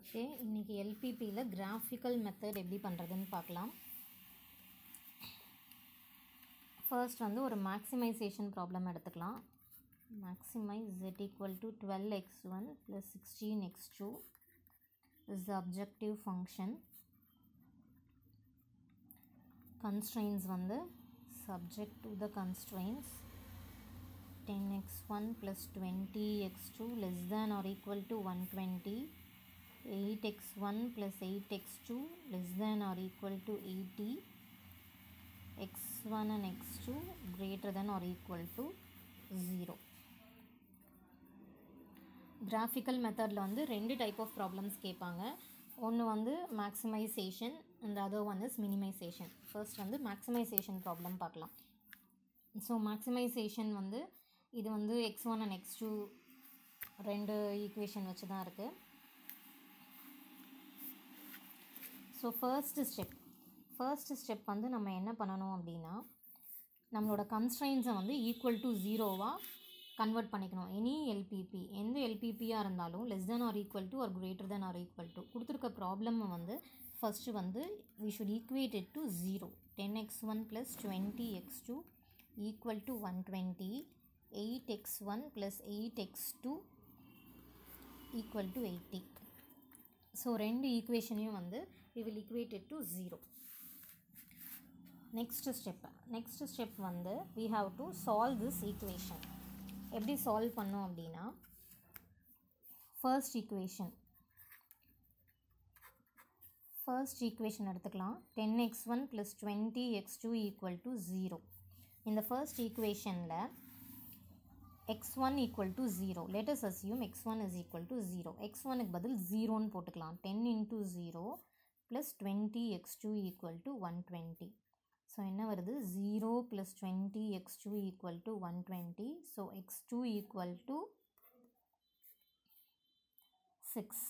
okay இன்றைக்கி எல்பிபியில் graphical method எப்படி பண்ணுறதுன்னு பார்க்கலாம் ஃபர்ஸ்ட் வந்து ஒரு மேக்ஸிமைசேஷன் ப்ராப்ளம் எடுத்துக்கலாம் maximise z equal to 12x1 plus 16x2 is the objective function constraints வந்து subject to the constraints 10x1 plus 20x2 less than or equal to 120 8x1 plus 8x2 less than or equal to 80 x1 and x2 greater than or equal to 0 graphical மெத்தடில் வந்து ரெண்டு type of problems கேட்பாங்க ஒன்று வந்து maximisation and other one is minimisation first வந்து maximisation problem பார்க்கலாம் so maximisation வந்து இது வந்து x one and x two ரெண்டு ஈக்குவேஷன் வச்சு தான் இருக்குது so first step first step வந்து நம்ம என்ன பண்ணணும் அப்படின்னா நம்மளோட கன்ஸ்ட்ரைன்ஸை வந்து ஈக்குவல் டு ஜீரோவாக கன்வெர்ட் பண்ணிக்கணும் எனி எல்பிபி எந்த எல்பிபியாக இருந்தாலும் less than or equal to or greater than or equal to கொடுத்துருக்க ப்ராப்ளம் வந்து ஃபஸ்ட்டு வந்து we should equate it to zero ten x one plus twenty x two equal to one twenty eight x one plus eight x two equal to eighty so ரெண்டு ஈக்குவேஷனையும் வந்து we will equate it to zero next step next step வந்து we have to solve this equation எப்படி solve பண்ணோம் அப்படின்னா first equation first equation எடுத்துக்கலாம் ten x one plus twenty x two equal to zero இந்த first ஈக்குவேஷனில் x one equal to zero let's assume x one is equal to zero x ஒனுக்கு பதில் ஜீரோன்னு போட்டுக்கலாம் ten into zero plus twenty x two equal to one twenty so என்ன வருது zero plus twenty x two equal to one twenty so x two equal to six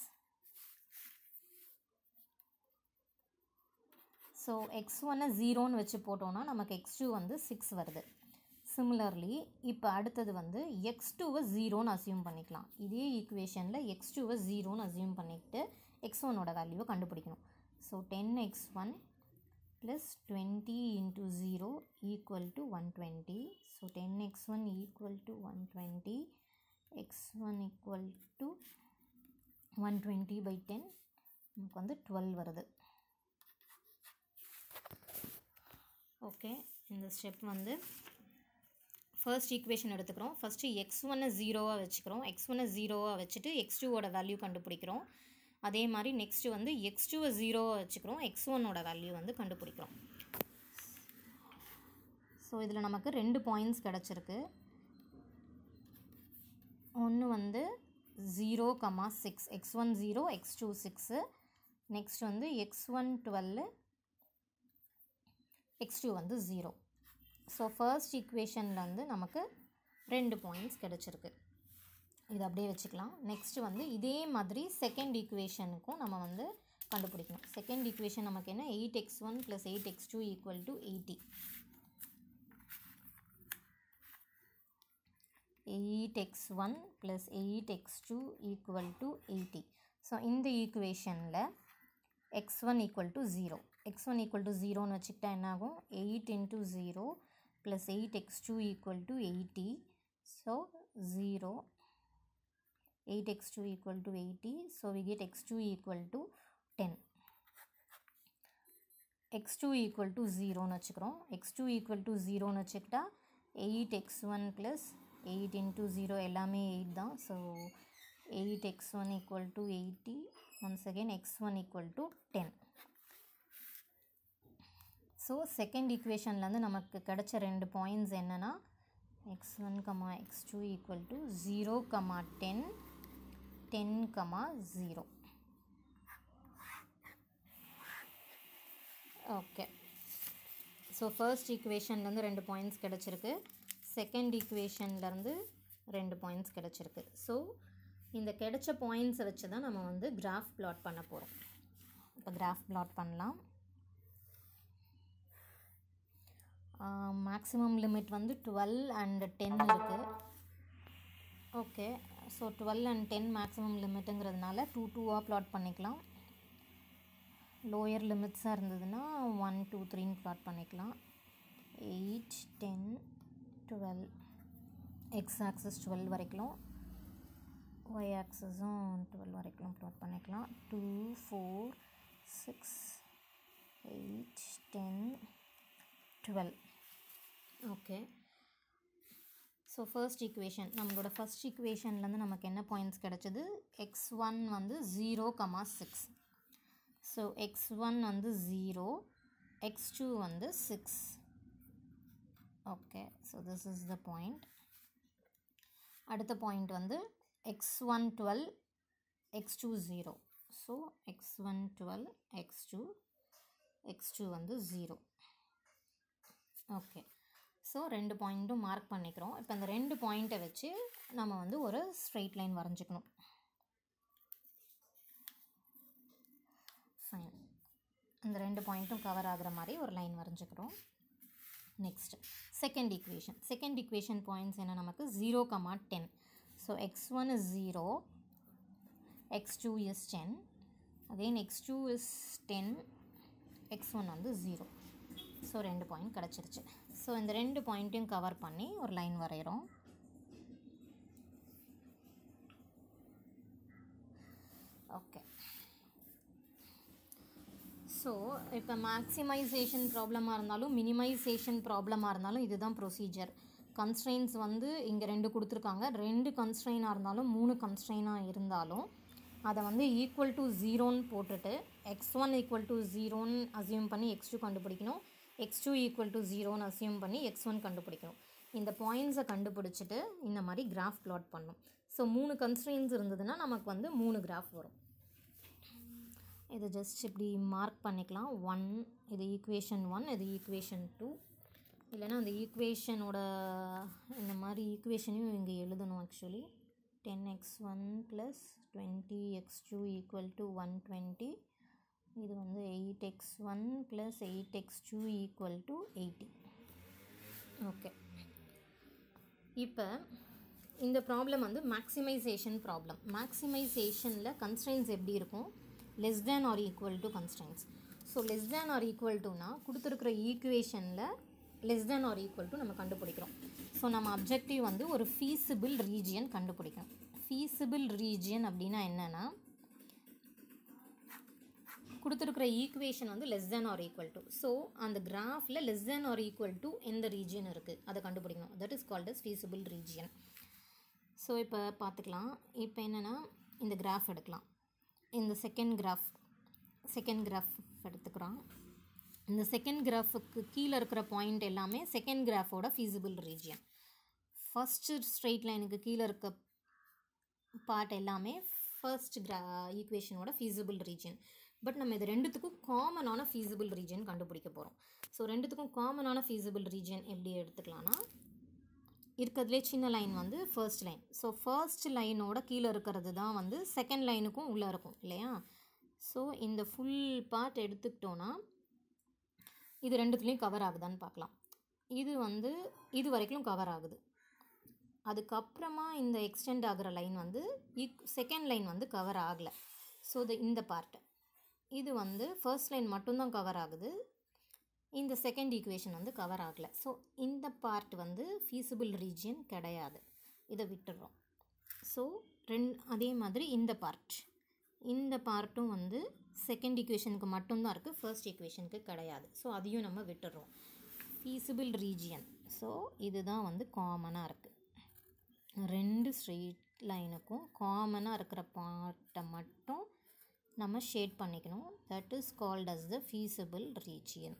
so x ஒன்னை ஜீரோன்னு வச்சு போட்டோன்னா நமக்கு எக்ஸ் டூ வந்து six வருது similarly இப்போ அடுத்தது வந்து எக்ஸ் டூவை ஜீரோன்னு அசியூம் பண்ணிக்கலாம் இதே ஈக்குவேஷனில் எக்ஸ் டூவை ஜீரோன்னு அசியூம் பண்ணிக்கிட்டு எக்ஸ் ஒனோட வேல்யூவை கண்டுபிடிக்கணும் so ten x one plus 20 into 0 equal to 120 so 10x1 equal to 120 x1 equal to 120 by 10 நமக்கு வந்து 12 வருது ஓகே இந்த ஸ்டெப் வந்து ஃபர்ஸ்ட் ஈக்குவேஷன் எடுத்துக்கிறோம் ஃபஸ்ட்டு எக்ஸ் ஒன்னை ஜீரோவாக வச்சுக்கிறோம் எக்ஸ் ஒன்னை ஜீரோவாக வச்சுட்டு எக்ஸ் டூவோட வேல்யூ கண்டுபிடிக்கிறோம் அதே மாதிரி நெக்ஸ்ட்டு வந்து எக்ஸ் டூவை ஜீரோவாக வச்சுக்கிறோம் எக்ஸ் ஒன்னோட வேல்யூ வந்து கண்டுபிடிக்கிறோம் ஸோ இதில் நமக்கு ரெண்டு பாயிண்ட்ஸ் கிடச்சிருக்கு ஒன்று வந்து zero comma six x one zero x two six next வந்து x one twelve x two வந்து ஜீரோ ஸோ ஃபர்ஸ்ட் ஈக்குவேஷனில் வந்து நமக்கு ரெண்டு பாயிண்ட்ஸ் கிடச்சிருக்கு இது அப்படியே வச்சுக்கலாம் நெக்ஸ்ட்டு வந்து இதே மாதிரி செகண்ட் ஈக்குவேஷனுக்கும் நம்ம வந்து கண்டுபிடிக்கணும் செகண்ட் ஈக்குவேஷன் நமக்கு என்ன eight x one plus eight x two equal to eighty eight x one plus eight x two equal to eighty so இந்த ஈக்குவேஷனில் x one equal to zero x one equal to ஜீரோன்னு வச்சுக்கிட்டா என்னாகும் eight into zero plus eight x two equal to eighty so zero 8x2 equal to 80 so we get x2 equal to 10 x2 equal to 0 னு வச்சுக்கிறோம் x2 equal to 0 னு வச்சுக்கிட்டா 8x1 plus 8 into 0 எல்லாமே 8 தான் so 8x1 equal to 80 once again x1 equal to 10 so second ஈக்குவேஷன்லேருந்து நமக்கு கிடைச்ச ரெண்டு பாயிண்ட்ஸ் என்னென்னா x1 comma x2 equal to 0 comma 10 10 comma 0 okay so first ஈக்குவேஷன்லேருந்து ரெண்டு பாயிண்ட்ஸ் கிடச்சிருக்கு செகண்ட் ஈக்குவேஷன்லேருந்து ரெண்டு பாயிண்ட்ஸ் கிடச்சிருக்கு ஸோ இந்த கிடைச்ச பாயிண்ட்ஸை வச்சு தான் நம்ம வந்து கிராஃப் பிளாட் பண்ண போகிறோம் இப்போ கிராஃப் பிளாட் பண்ணலாம் மேக்ஸிமம் லிமிட் வந்து டுவெல் அண்ட் டென் இருக்குது okay so twelve and ten maximum லிமிட்டுங்கிறதுனால டூ டூவாக ப்ளாட் பண்ணிக்கலாம் லோயர் லிமிட்ஸாக இருந்ததுன்னா ஒன் டூ த்ரீன்னு ப்ளாட் பண்ணிக்கலாம் eight ten twelve x axis twelve வரைக்கும் ஒய் ஆக்சஸும் டுவெல் வரைக்கும் ப்ளாட் பண்ணிக்கலாம் two four six eight ten twelve okay so first equation நம்மளோட ஃபர்ஸ்ட் ஈக்குவேஷன்லேருந்து நமக்கு என்ன பாயிண்ட்ஸ் கிடச்சிது எக்ஸ் ஒன் வந்து zero comma six so x one வந்து ஜீரோ எக்ஸ் டூ வந்து six okay so this is the point அடுத்த பாயிண்ட் வந்து x one twelve x two zero so x one twelve x two x two வந்து zero okay so ரெண்டு பாயிண்ட்டும் mark பண்ணிக்கிறோம் இப்போ அந்த ரெண்டு பாயிண்ட்டை வச்சு நம்ம வந்து ஒரு ஸ்ட்ரெயிட் லைன் வரைஞ்சிக்கணும் ஃபைன் அந்த ரெண்டு பாயிண்ட்டும் கவர் ஆகுற மாதிரி ஒரு லைன் வரைஞ்சிக்கிறோம் next second equation second equation points என்ன நமக்கு zero comma ten so x one is zero x two is ten again x two is ten x one வந்து ஜீரோ ஸோ ரெண்டு பாயிண்ட் கிடச்சிருச்சு ஸோ இந்த ரெண்டு பாயிண்ட்டையும் கவர் பண்ணி ஒரு லைன் வரைகிறோம் ஓகே ஸோ இப்போ மேக்ஸிமைசேஷன் ப்ராப்ளமாக இருந்தாலும் மினிமைசேஷன் ப்ராப்ளமாக இருந்தாலும் இதுதான் ப்ரொசீஜர் கன்ஸ்ட்ரெயின்ஸ் வந்து இங்கே ரெண்டு கொடுத்துருக்காங்க ரெண்டு கன்ஸ்ட்ரெயினாக இருந்தாலும் மூணு கன்ஸ்ட்ரெயினாக இருந்தாலும் அதை வந்து ஈக்குவல் டு ஜீரோன்னு போட்டுட்டு எக்ஸ் ஒன் ஈக்குவல் டு ஜீரோன்னு அசியூம் பண்ணி எக்ஸ் டூ கண்டுபிடிக்கணும் எக்ஸ் டூ ஈக்குவல் டு ஜீரோன்னு அசியூம் பண்ணி எக்ஸ் ஒன் கண்டுபிடிக்கணும் இந்த பாயிண்ட்ஸை கண்டுபிடிச்சிட்டு இந்த மாதிரி கிராஃப் ப்ளாட் பண்ணணும் ஸோ மூணு கன்ஸ்ட்ரெயின்ஸ் இருந்ததுன்னா நமக்கு வந்து மூணு கிராஃப் வரும் இதை ஜஸ்ட் இப்படி மார்க் பண்ணிக்கலாம் ஒன் இது ஈக்குவேஷன் ஒன் இது ஈக்குவேஷன் டூ இல்லைன்னா அந்த ஈக்குவேஷனோட இந்த மாதிரி ஈக்குவேஷனையும் இங்கே எழுதணும் actually ten x one plus twenty x two equal to one twenty இது வந்து eight x one plus eight x two equal to eighty okay இப்போ இந்த ப்ராப்ளம் வந்து மேக்ஸிமைசேஷன் ப்ராப்ளம் மேக்ஸிமைசேஷனில் கன்ஸ்ட்ரெயின்ஸ் எப்படி இருக்கும் less than or equal to constraints so less than or equal டுனா கொடுத்துருக்குற ஈக்குவேஷனில் less than or equal to நம்ம கண்டுபிடிக்கிறோம் ஸோ நம்ம அப்ஜெக்டிவ் வந்து ஒரு ஃபீஸிபிள் ரீஜியன் கண்டுபிடிக்கணும் ஃபீஸிபிள் ரீஜியன் அப்படின்னா என்னென்னா கொடுத்துருக்குற ஈக்குவேஷன் வந்து less than or equal to so அந்த கிராஃபில் less than or equal to எந்த ரீஜியன் இருக்குது அதை கண்டுபிடிக்கணும் that is called as feasible region so இப்போ பார்த்துக்கலாம் இப்போ என்னென்னா இந்த கிராஃப் எடுக்கலாம் இந்த செகண்ட் கிராஃப் செகண்ட் கிராஃப் எடுத்துக்கிறோம் இந்த செகண்ட் கிராஃபுக்கு கீழே இருக்கிற பாயிண்ட் எல்லாமே செகண்ட் கிராஃபோட ஃபீஸிபிள் ரீஜியன் ஃபஸ்ட்டு ஸ்ட்ரெயிட் லைனுக்கு கீழே இருக்க பார்ட் எல்லாமே ஃபர்ஸ்ட் கிரா ஈக்குவேஷனோட ஃபீஸிபிள் ரீஜியன் பட் நம்ம இது ரெண்டுத்துக்கும் காமனான ஃபீஸிபிள் ரீஜன் கண்டுபிடிக்க போகிறோம் ஸோ ரெண்டுத்துக்கும் காமனான ஃபீஸிபிள் ரீஜன் எப்படி எடுத்துக்கலாம்னா இருக்கிறதுலே சின்ன லைன் வந்து ஃபர்ஸ்ட் லைன் ஸோ ஃபர்ஸ்ட் லைனோட கீழே இருக்கிறது தான் வந்து செகண்ட் லைனுக்கும் உள்ளே இருக்கும் இல்லையா ஸோ இந்த ஃபுல் பார்ட் எடுத்துக்கிட்டோன்னா இது ரெண்டுத்துலேயும் கவர் ஆகுதான்னு பார்க்கலாம் இது வந்து இது வரைக்கும் கவர் ஆகுது அதுக்கப்புறமா இந்த எக்ஸ்டெண்ட் ஆகிற லைன் வந்து இக் செகண்ட் லைன் வந்து கவர் ஆகலை ஸோ இது இந்த பார்ட்டு இது வந்து ஃபர்ஸ்ட் லைன் மட்டும்தான் கவர் ஆகுது இந்த செகண்ட் ஈக்குவேஷன் வந்து கவர் ஆகலை ஸோ இந்த பார்ட் வந்து ஃபீஸிபிள் ரீஜியன் கிடையாது இதை விட்டுடுறோம் ஸோ ரெண் அதே மாதிரி இந்த பார்ட் இந்த பார்ட்டும் வந்து செகண்ட் ஈக்குவேஷனுக்கு மட்டும்தான் இருக்குது ஃபர்ஸ்ட் ஈக்குவேஷனுக்கு கிடையாது ஸோ அதையும் நம்ம விட்டுடுறோம் ஃபீஸிபிள் ரீஜியன் ஸோ இதுதான் வந்து காமனாக இருக்குது ரெண்டு ஸ்ட்ரெயிட் லைனுக்கும் காமனாக இருக்கிற பார்ட்டை மட்டும் நம்ம ஷேட் பண்ணிக்கணும் that is called as the feasible region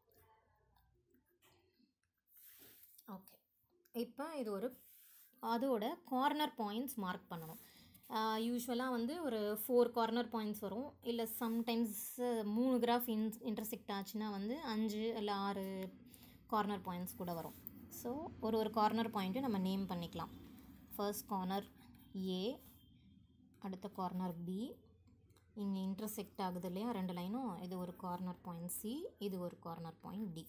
okay இப்போ இது ஒரு அதோட கார்னர் பாயிண்ட்ஸ் மார்க் பண்ணணும் யூஸ்வலாக வந்து ஒரு ஃபோர் கார்னர் பாயிண்ட்ஸ் வரும் இல்லை சம்டைம்ஸ் மூணு கிராஃப் இன் இன்டர்செக்ட் ஆச்சுன்னா வந்து அஞ்சு இல்லை ஆறு கார்னர் பாயிண்ட்ஸ் கூட வரும் ஸோ ஒரு ஒரு கார்னர் பாயிண்ட்டும் நம்ம நேம் பண்ணிக்கலாம் ஃபர்ஸ்ட் கார்னர் ஏ அடுத்த கார்னர் பி இங்கே இன்டர்செக்ட் ஆகுது இல்லையா ரெண்டு லைனும் இது ஒரு கார்னர் பாயிண்ட் சி இது ஒரு corner point D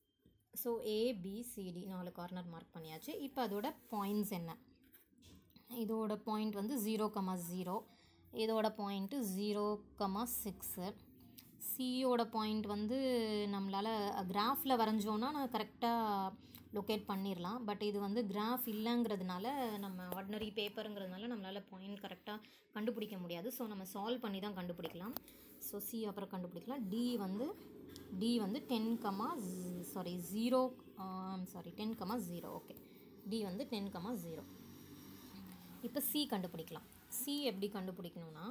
so ABCD நாலு கார்னர் மார்க் பண்ணியாச்சு இப்போ அதோட பாயிண்ட்ஸ் என்ன இதோட பாயிண்ட் வந்து ஜீரோ கமா ஜீரோ இதோட பாயிண்ட்டு ஜீரோ கமா சிக்ஸு சியோட பாயிண்ட் வந்து நம்மளால் கிராஃபில் வரைஞ்சோன்னா நான் கரெக்டாக லொக்கேட் பண்ணிடலாம் பட் இது வந்து கிராஃப் இல்லைங்கிறதுனால நம்ம ஆர்டினரி பேப்பருங்கிறதுனால நம்மளால் பாயிண்ட் கரெக்டாக கண்டுபிடிக்க முடியாது ஸோ நம்ம சால்வ் பண்ணி தான் கண்டுபிடிக்கலாம் ஸோ சி அப்புறம் கண்டுபிடிக்கலாம் டி வந்து டி வந்து ten comma sorry zero sorry ten comma zero okay D வந்து டென் கமா ஜீரோ இப்போ சி கண்டுபிடிக்கலாம் சி எப்படி கண்டுபிடிக்கணும்னா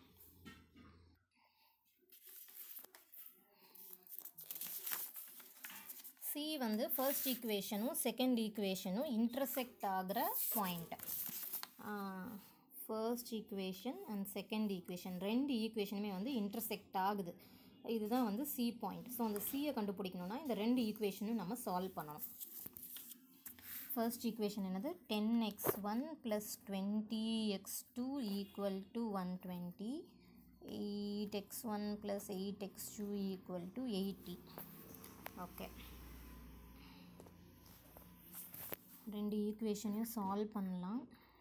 சி வந்து ஃபர்ஸ்ட் ஈக்குவேஷனும் செகண்ட் ஈக்குவேஷனும் இன்டர்செக்ட் ஆகிற point first equation and second equation ரெண்டு ஈக்குவேஷனுமே வந்து இன்டர்செக்ட் ஆகுது இதுதான் வந்து சி பாயிண்ட் ஸோ அந்த சியை கண்டுபிடிக்கணும்னா இந்த ரெண்டு ஈக்குவேஷனும் நம்ம சால்வ் பண்ணணும் ஃபர்ஸ்ட் ஈக்குவேஷன் என்னது ten x one plus twenty x two equal to one twenty eight x one plus eight x two equal to eighty okay ரெண்டு ஈக்குவேஷனையும் சால்வ் பண்ணலாம்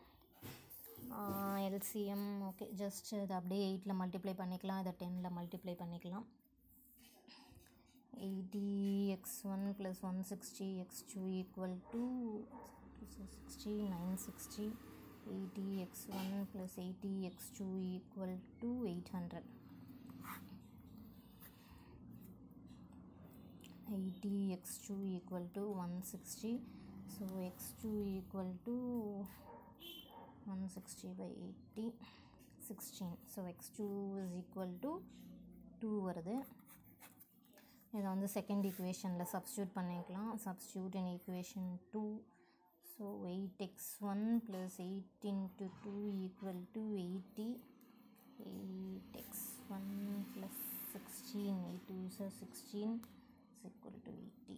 எல்சிஎம் ஓகே ஜஸ்ட் இதை அப்படியே எயிட்டில் மல்டிப்ளை பண்ணிக்கலாம் இதை டெனில் மல்டிப்ளை பண்ணிக்கலாம் eighty x one plus one sixty x two equal to sixty nine sixty eighty x one plus eighty x two equal to eight hundred eighty x two equal to one sixty so x2 equal to 160 by 80 16 so x2 is equal to 2 வருது இதை வந்து second ஈக்குவேஷனில் substitute பண்ணிக்கலாம் substitute in equation two so eight x one plus eight into two equal to eighty eight x one plus sixteen eight two sir sixteen is equal to eighty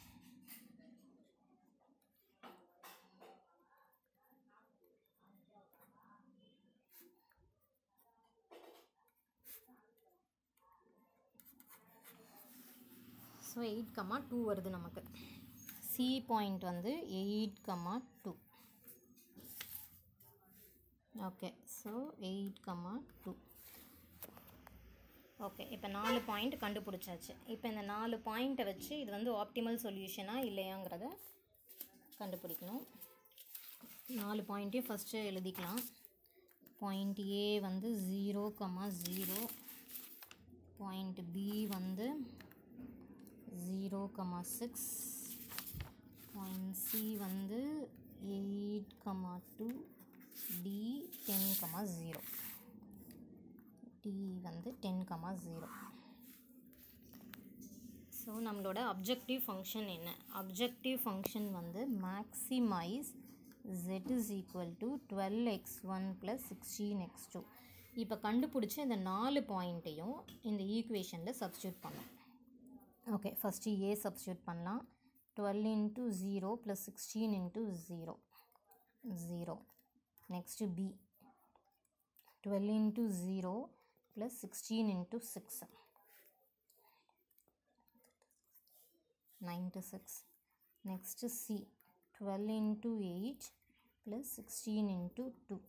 so eight comma two வருது நமக்கு C point வந்து eight comma two okay so eight comma two okay இப்போ நாலு point கண்டுபிடிச்சாச்சு இப்போ இந்த நாலு பாயிண்ட்டை வச்சு இது வந்து ஆப்டிமல் சொல்யூஷனாக இல்லையாங்கிறத கண்டுபிடிக்கணும் நாலு பாயிண்ட்டையும் ஃபஸ்ட்டு எழுதிக்கலாம் பாயிண்ட் ஏ வந்து zero comma zero point B வந்து zero comma six point C வந்து eight comma two D ten comma zero D வந்து டென் கமா ஜீரோ ஸோ நம்மளோட அப்ஜெக்டிவ் ஃபங்க்ஷன் என்ன அப்ஜெக்டிவ் ஃபங்க்ஷன் வந்து maximize z is equal to twelve x one plus sixteen x two இப்போ கண்டுபிடிச்ச இந்த நாலு பாயிண்ட்டையும் இந்த ஈக்குவேஷனில் சப்ஸ்டியூட் பண்ணோம் ஓகே ஃபஸ்ட்டு ஏ சப்ஸ்டியூட் பண்ணலாம் twelve into zero plus sixteen into zero zero next B twelve into zero plus sixteen into six ninety six next C twelve into eight plus sixteen into two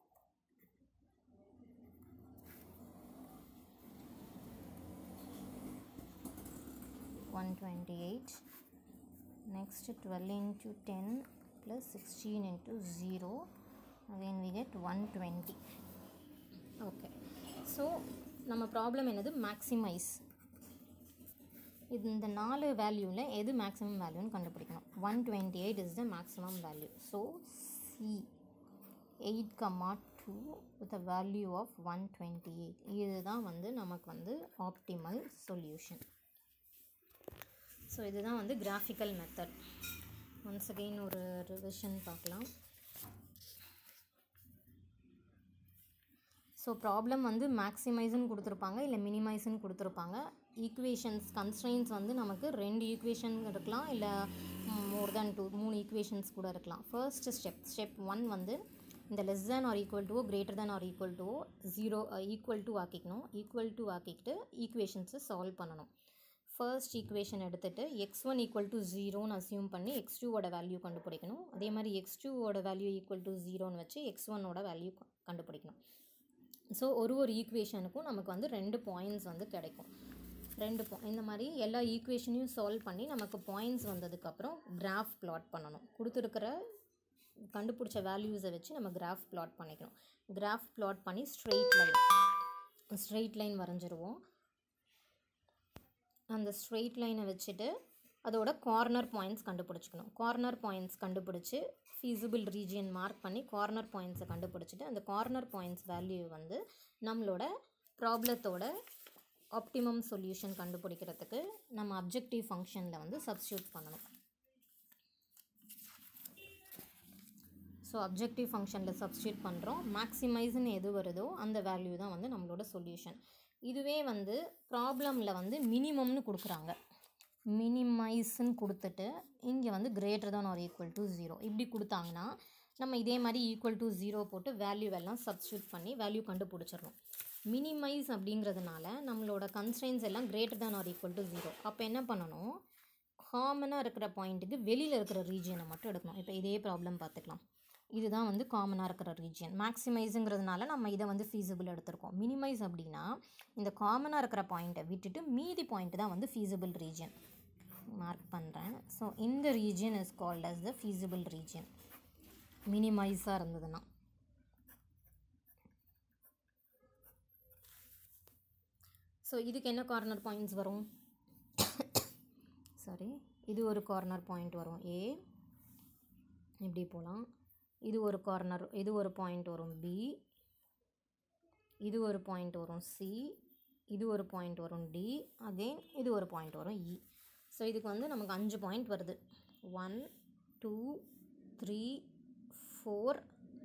one twenty eight next 12 into 10 plus 16 into 0 again we get 120 okay so நம்ம problem என்னது maximize இது இந்த நாலு வேல்யூவில் எது maximum வேல்யூன்னு கண்டுபிடிக்கணும் one twenty eight is the maximum value so C eight comma two with a value of one twenty eight இதுதான் வந்து நமக்கு வந்து ஆப்டிமல் சொல்யூஷன் ஸோ இதுதான் வந்து கிராஃபிக்கல் மெத்தட் ஒன்ஸ் அகெயின் ஒரு ரிவிஷன் பார்க்கலாம் ஸோ ப்ராப்ளம் வந்து மேக்ஸிமைஸ்னு கொடுத்துருப்பாங்க இல்லை மினிமைஸ்னு கொடுத்துருப்பாங்க ஈக்குவேஷன்ஸ் கன்ஸ்ட்ரெயின்ஸ் வந்து நமக்கு ரெண்டு ஈக்குவேஷன் இருக்கலாம் இல்லை மோர் தேன் டூ மூணு ஈக்குவேஷன்ஸ் கூட இருக்கலாம் ஃபர்ஸ்ட் ஸ்டெப் ஸ்டெப் ஒன் வந்து இந்த less than or equal to greater than or equal to zero equal to ஆக்கிக்கணும் ஈக்குவல் டு ஆக்கிக்கிட்டு ஈக்குவேஷன்ஸை சால்வ் பண்ணணும் ஃபர்ஸ்ட் ஈக்குவேஷன் எடுத்துகிட்டு எக்ஸ் ஒன் ஈக்குவல் டு ஜீரோன்னு அசியூம் பண்ணி எக்ஸ் டூவோட வேல்யூ கண்டுபிடிக்கணும் அதே மாதிரி எக்ஸ் டூவோட வேல்யூ ஈக்குவல் டு ஜீரோன்னு வச்சு எக்ஸ் ஒன்னோட வேல்யூ கண்டுபிடிக்கணும் ஸோ ஒரு ஒரு ஈக்குவேஷனுக்கும் நமக்கு வந்து ரெண்டு பாயிண்ட்ஸ் வந்து கிடைக்கும் ரெண்டு பா இந்த மாதிரி எல்லா ஈக்குவேஷனையும் சால்வ் பண்ணி நமக்கு பாயிண்ட்ஸ் வந்ததுக்கப்புறம் கிராஃப் பிளாட் பண்ணணும் கொடுத்துருக்கிற கண்டுபிடிச்ச வேல்யூஸை வச்சு நம்ம கிராஃப் பிளாட் பண்ணிக்கணும் கிராஃப் பிளாட் பண்ணி ஸ்ட்ரெயிட் லைன் ஸ்ட்ரெயிட் லைன் வரைஞ்சிருவோம் அந்த ஸ்ட்ரெயிட் லைனை வச்சுட்டு அதோட கார்னர் பாயிண்ட்ஸ் கண்டுபிடிச்சிக்கணும் கார்னர் பாயிண்ட்ஸ் கண்டுபிடிச்சி ஃபீஸிபிள் ரீஜியன் மார்க் பண்ணி கார்னர் பாயிண்ட்ஸை கண்டுபிடிச்சிட்டு அந்த கார்னர் பாயிண்ட்ஸ் வேல்யூ வந்து நம்மளோட ப்ராப்ளத்தோட ஆப்டிமம் சொல்யூஷன் கண்டுபிடிக்கிறதுக்கு நம்ம அப்ஜெக்டிவ் ஃபங்க்ஷனில் வந்து சப்ஸ்டியூட் பண்ணணும் ஸோ அப்ஜெக்டிவ் ஃபங்க்ஷனில் சப்ஸ்டியூட் பண்ணுறோம் மேக்ஸிமைஸ்னு எது வருதோ அந்த வேல்யூ தான் வந்து நம்மளோட சொல்யூஷன் இதுவே வந்து ப்ராப்ளமில் வந்து மினிமம்னு கொடுக்குறாங்க மினிமைஸ்ன்னு கொடுத்துட்டு இங்கே வந்து greater than R equal to zero இப்படி கொடுத்தாங்கன்னா நம்ம இதே மாதிரி ஈக்குவல் டு ஜீரோ போட்டு வேல்யூ எல்லாம் சப்ஸ்டியூட் பண்ணி வேல்யூ கண்டுபிடிச்சிடணும் மினிமைஸ் அப்படிங்கிறதுனால நம்மளோட கன்ஸ்ட்ரெயின்ஸ் எல்லாம் greater than R equal to zero அப்போ என்ன பண்ணணும் காமனாக இருக்கிற பாயிண்ட்டுக்கு வெளியில் இருக்கிற ரீஜியனை மட்டும் எடுக்கணும் இப்போ இதே ப்ராப்ளம் பார்த்துக்கலாம் இதுதான் வந்து காமனாக இருக்கிற ரீஜியன் மேக்ஸிமைஸுங்கிறதுனால நம்ம இதை வந்து ஃபீஸிபிள் எடுத்திருக்கோம் மினிமைஸ் அப்படின்னா இந்த காமனாக இருக்கிற பாயிண்ட்டை விட்டுட்டு மீதி பாயிண்ட் தான் வந்து ஃபீஸிபிள் ரீஜியன் மார்க் பண்ணுறேன் ஸோ இந்த region is called as the feasible region மினிமைஸாக இருந்ததுன்னா ஸோ இதுக்கு என்ன கார்னர் பாயிண்ட்ஸ் வரும் சாரி இது ஒரு கார்னர் பாயிண்ட் வரும் ஏ இப்படி போகலாம் இது ஒரு கார்னர் இது ஒரு பாயிண்ட் வரும் பி இது ஒரு பாயிண்ட் வரும் சி இது ஒரு பாயிண்ட் வரும் டி அகெயின் இது ஒரு பாயிண்ட் வரும் இ ஸோ இதுக்கு வந்து நமக்கு அஞ்சு பாயிண்ட் வருது one two three four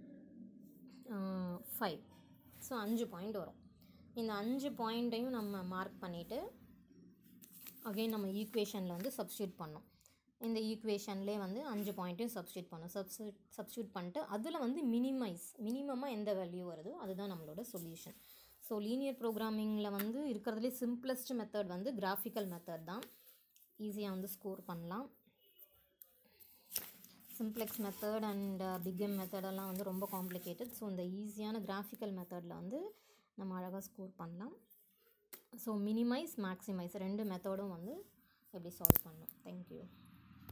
five so அஞ்சு பாயிண்ட் வரும் இந்த அஞ்சு பாயிண்ட்டையும் நம்ம மார்க் பண்ணிவிட்டு அகைன் நம்ம ஈக்குவேஷனில் வந்து சப்ஸ்டியூட் பண்ணோம் இந்த ஈக்குவேஷன்லேயே வந்து அஞ்சு பாயிண்ட்டையும் சப்ஸ்டியூட் பண்ணோம் சப்ஸ்டியூட் சப்ஸ்டியூட் பண்ணிட்டு அதில் வந்து மினிமைஸ் மினிமமாக எந்த வேல்யூ வருதோ அதுதான் நம்மளோட சொல்யூஷன் ஸோ லீனியர் ப்ரோக்ராமிங்கில் வந்து இருக்கிறதுலே சிம்பிளஸ்ட் மெத்தட் வந்து கிராஃபிக்கல் மெத்தட் தான் ஈஸியாக வந்து ஸ்கோர் பண்ணலாம் சிம்ப்ளெக்ஸ் மெத்தட் அண்ட் பிக்எம் மெத்தடெல்லாம் வந்து ரொம்ப காம்ப்ளிகேட்டட் ஸோ இந்த ஈஸியான கிராஃபிக்கல் மெத்தடில் வந்து நம்ம அழகாக ஸ்கோர் பண்ணலாம் ஸோ மினிமைஸ் மேக்ஸிமைஸ் ரெண்டு மெத்தடும் வந்து எப்படி சால்வ் பண்ணணும் தேங்க்யூ